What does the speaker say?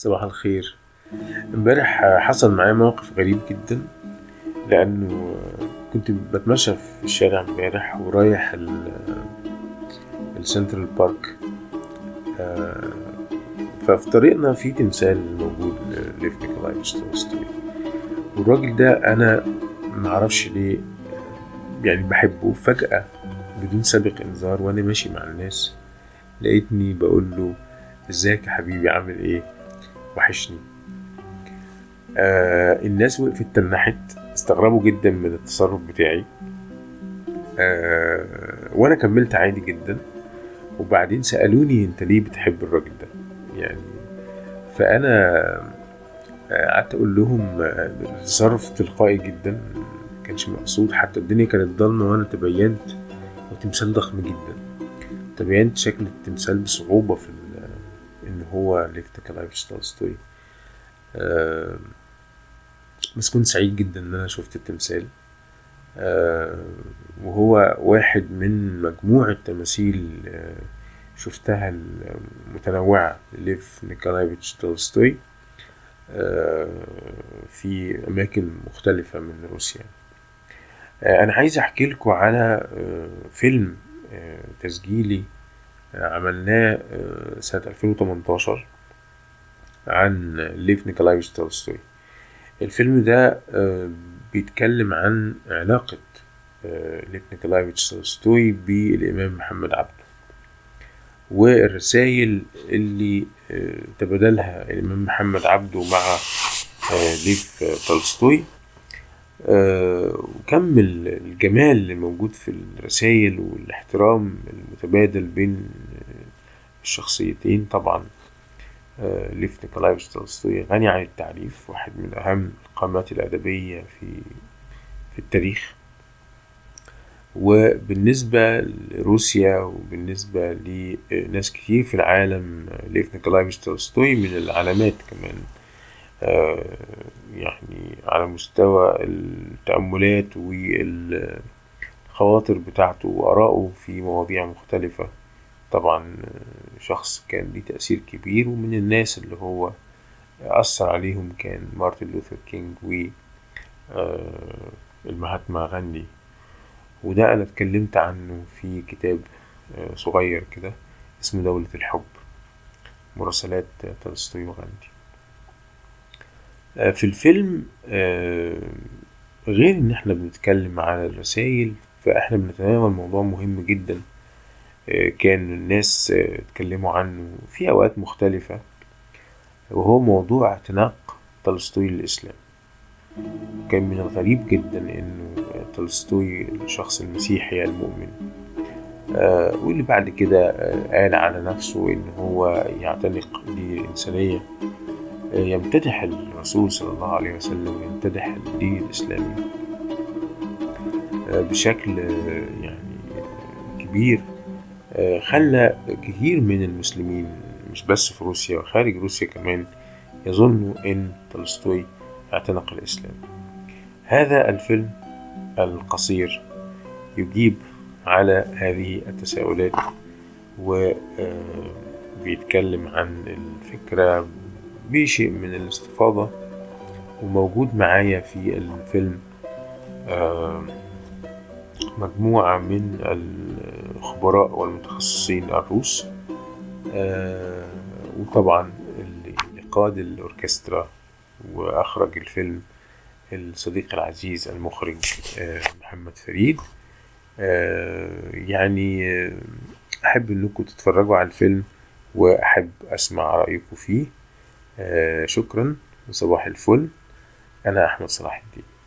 صباح الخير امبارح حصل معايا موقف غريب جدا لانه كنت بتمشى في الشارع امبارح ورايح ال- السنترال بارك آه، ففي طريقنا في تمثال موجود ليف نيكولاي تولستوي والراجل ده انا معرفش ليه يعني بحبه فجأة بدون سابق انذار وانا ماشي مع الناس لقيتني بقول له ازيك يا حبيبي عامل ايه وحشني آه الناس وقفت تنحت استغربوا جدا من التصرف بتاعي آه وانا كملت عادي جدا وبعدين سألوني انت ليه بتحب الراجل ده يعني فانا آه، قعدت اقول لهم آه، التصرف تلقائي جدا ما كانش مقصود حتى الدنيا كانت ضلمه وانا تبينت وتمثال ضخم جدا تبينت شكل التمثال بصعوبه في ال- ان هو ليف نيكولايفيتش تولستوي آه، بس كنت سعيد جدا ان انا شفت التمثال آه، وهو واحد من مجموعة تماثيل آه، شفتها المتنوعة لليف نيكولايفيتش تولستوي آه، في أماكن مختلفة من روسيا آه، أنا عايز أحكي لكم على آه، فيلم آه، تسجيلي آه، عملناه آه، سنة 2018 عن ليف نيكولايفيتش تولستوي الفيلم ده آه، بيتكلم عن علاقة آه، ليف نيكولايفيتش تولستوي بالإمام محمد عبده والرسائل اللي آه، تبادلها الإمام محمد عبده مع آه، ليف تولستوي آه، وكم ال- الجمال اللي موجود في الرسائل والاحترام المتبادل بين آه، الشخصيتين طبعا آه، ليف نيكولايفيتش تولستوي غني عن التعريف واحد من أهم القامات الأدبية في في التاريخ وبالنسبة لروسيا وبالنسبة لناس كتير في العالم ليف نيكولايفيتش تولستوي من العلامات كمان آه، يعني على مستوى التأملات والخواطر بتاعته وآرائه في مواضيع مختلفة طبعا آه، شخص كان ليه تأثير كبير ومن الناس اللي هو أثر عليهم كان مارتن لوثر كينج و آه، المهاتما غاندي وده أنا اتكلمت عنه في كتاب آه، صغير كده اسمه دولة الحب مراسلات تولستوي وغاندي آه، في الفيلم آه، غير ان احنا بنتكلم على الرسائل فاحنا بنتناول موضوع مهم جدا آه، كان الناس آه، اتكلموا عنه في اوقات مختلفة وهو موضوع اعتناق تولستوي للإسلام كان من الغريب جدا انه تولستوي الشخص المسيحي المؤمن آه، واللي بعد كده آه، قال على نفسه ان هو يعتنق الدين الإنسانية آه، يمتدح الرسول صلى الله عليه وسلم يمتدح الدين الإسلامي آه، بشكل آه، يعني كبير آه، خلى كثير من المسلمين مش بس في روسيا وخارج روسيا كمان يظنوا ان تولستوي اعتنق الإسلام هذا الفيلم القصير يجيب على هذه التساؤلات وبيتكلم عن الفكرة بشيء من الاستفاضة وموجود معايا في الفيلم آه، مجموعة من الخبراء والمتخصصين الروس آه، وطبعا اللي اللي قاد الأوركسترا وأخرج الفيلم الصديق العزيز المخرج آه، محمد فريد آه، يعني آه، أحب إنكم تتفرجوا على الفيلم وأحب أسمع رأيكم فيه آه، شكرا وصباح الفل أنا أحمد صلاح الدين